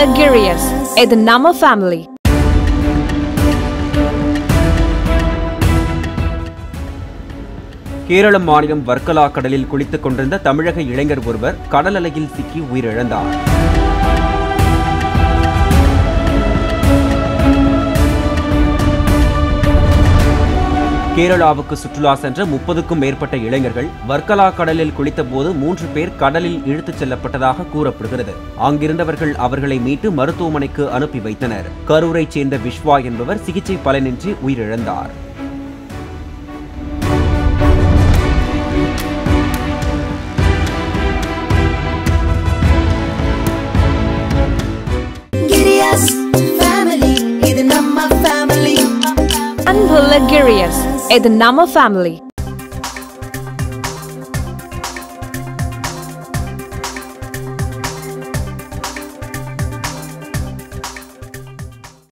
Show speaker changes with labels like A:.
A: அன்புள்ள கிரியஸ் இது நம்ம ஃபேமிலி
B: கேரள மாநிலம் வர்க்கலா கடலில் குளித்துக் கொண்டிருந்த தமிழக இளைஞர் ஒருவர் கடல் அலையில் சிக்கி உயிரிழந்தார் கேரளாவுக்கு சுற்றுலா சென்ற முப்பதுக்கும் மேற்பட்ட இளைஞர்கள் வர்க்கலா கடலில் குளித்தபோது மூன்று பேர் கடலில் இழுத்துச் செல்லப்பட்டதாக கூறப்படுகிறது அங்கிருந்தவர்கள் அவர்களை மீட்டு மருத்துவமனைக்கு அனுப்பி வைத்தனர் கரூரைச் சேர்ந்த விஸ்வா என்பவர் சிகிச்சை பலனின்றி உயிரிழந்தார்
C: Giddy-us family, இது நம்ம family.
A: அன்புள்ள கிரியஸ் இது நம்ம ஃபேமிலி